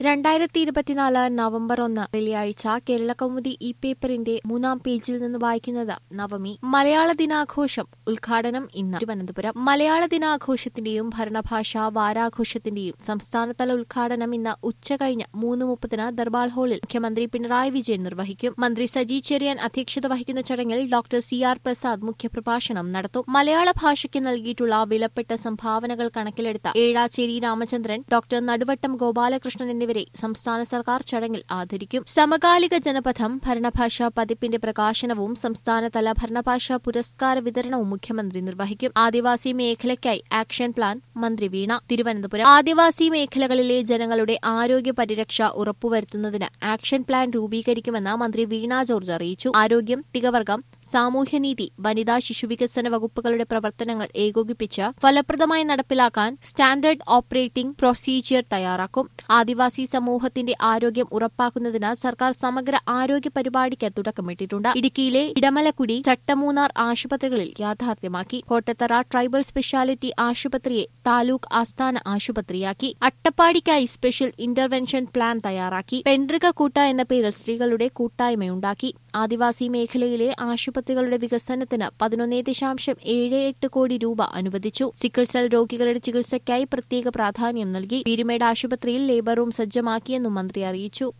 രണ്ടായിരത്തി ഇരുപത്തിനാല് നവംബർ ഒന്ന് വെള്ളിയാഴ്ച കേരളകൗമുദി ഇ പേപ്പറിന്റെ മൂന്നാം പേജിൽ നിന്ന് വായിക്കുന്നത് നവമി മലയാള ദിനാഘോഷം ഉദ്ഘാടനം ഇന്ന് തിരുവനന്തപുരം മലയാള ദിനാഘോഷത്തിന്റെയും ഭരണഭാഷാ വാരാഘോഷത്തിന്റെയും സംസ്ഥാനതല ഉദ്ഘാടനം ഇന്ന് ഉച്ചകഴിഞ്ഞ് മൂന്ന് മുപ്പതിന് ദർബാർ ഹാളിൽ മുഖ്യമന്ത്രി പിണറായി വിജയൻ നിർവഹിക്കും മന്ത്രി സജി ചെറിയാൻ അധ്യക്ഷത വഹിക്കുന്ന ചടങ്ങിൽ ഡോക്ടർ സി ആർ പ്രസാദ് മുഖ്യപ്രഭാഷണം നടത്തും മലയാള ഭാഷയ്ക്ക് നൽകിയിട്ടുള്ള വിലപ്പെട്ട സംഭാവനകൾ കണക്കിലെടുത്ത ഏഴാച്ചേരി രാമചന്ദ്രൻ ഡോക്ടർ നടുവട്ടം ഗോപാലകൃഷ്ണൻ എന്നിവരെ സംസ്ഥാന സർക്കാർ ചടങ്ങിൽ ആദരിക്കും സമകാലിക ജനപഥം ഭരണഭാഷാ പതിപ്പിന്റെ പ്രകാശനവും സംസ്ഥാനതല ഭരണഭാഷാ പുരസ്കാര വിതരണവും മുഖ്യമന്ത്രി നിർവഹിക്കും ആദിവാസി മേഖലയ്ക്കായി ആക്ഷൻ പ്ലാൻ മന്ത്രി വീണ തിരുവനന്തപുരം ആദിവാസി മേഖലകളിലെ ജനങ്ങളുടെ ആരോഗ്യ പരിരക്ഷ ഉറപ്പുവരുത്തുന്നതിന് ആക്ഷൻ പ്ലാൻ രൂപീകരിക്കുമെന്ന് മന്ത്രി വീണ ജോർജ് അറിയിച്ചു ആരോഗ്യം തികവർഗം സാമൂഹ്യനീതി വനിതാ ശിശുവികസന വകുപ്പുകളുടെ പ്രവർത്തനങ്ങൾ ഏകോപിപ്പിച്ച് ഫലപ്രദമായി നടപ്പിലാക്കാൻ സ്റ്റാൻഡേർഡ് ഓപ്പറേറ്റിംഗ് പ്രൊസീജിയർ തയ്യാറാക്കും ആദിവാസി സമൂഹത്തിന്റെ ആരോഗ്യം ഉറപ്പാക്കുന്നതിന് സർക്കാർ സമഗ്ര ആരോഗ്യ പരിപാടിക്ക് തുടക്കമിട്ടിട്ടുണ്ട് ഇടുക്കിയിലെ ഇടമലക്കുടി ചട്ടമൂന്നാർ ആശുപത്രികളിൽ യാഥാർത്ഥ്യമാക്കി കോട്ടത്തറ ട്രൈബൽ സ്പെഷ്യാലിറ്റി ആശുപത്രിയെ താലൂക്ക് ആസ്ഥാന ആശുപത്രിയാക്കി അട്ടപ്പാടിക്കായി സ്പെഷ്യൽ ഇന്റർവെൻഷൻ പ്ലാൻ തയ്യാറാക്കി പെൻഡ്രിക കൂട്ട എന്ന പേരിൽ സ്ത്രീകളുടെ കൂട്ടായ്മയുണ്ടാക്കി ആദിവാസി മേഖലയിലെ ആശുപത്രികളുടെ വികസനത്തിന് പതിനൊന്ന് ദശാംശം ഏഴ് എട്ട് കോടി രൂപ അനുവദിച്ചു സിക്കിൾ സെൽ രോഗികളുടെ ചികിത്സയ്ക്കായി പ്രത്യേക പ്രാധാന്യം നൽകി പീരുമേട് ആശുപത്രിയിൽ ലേബർ റൂം സജ്ജമാക്കിയെന്നും മന്ത്രി അറിയിച്ചു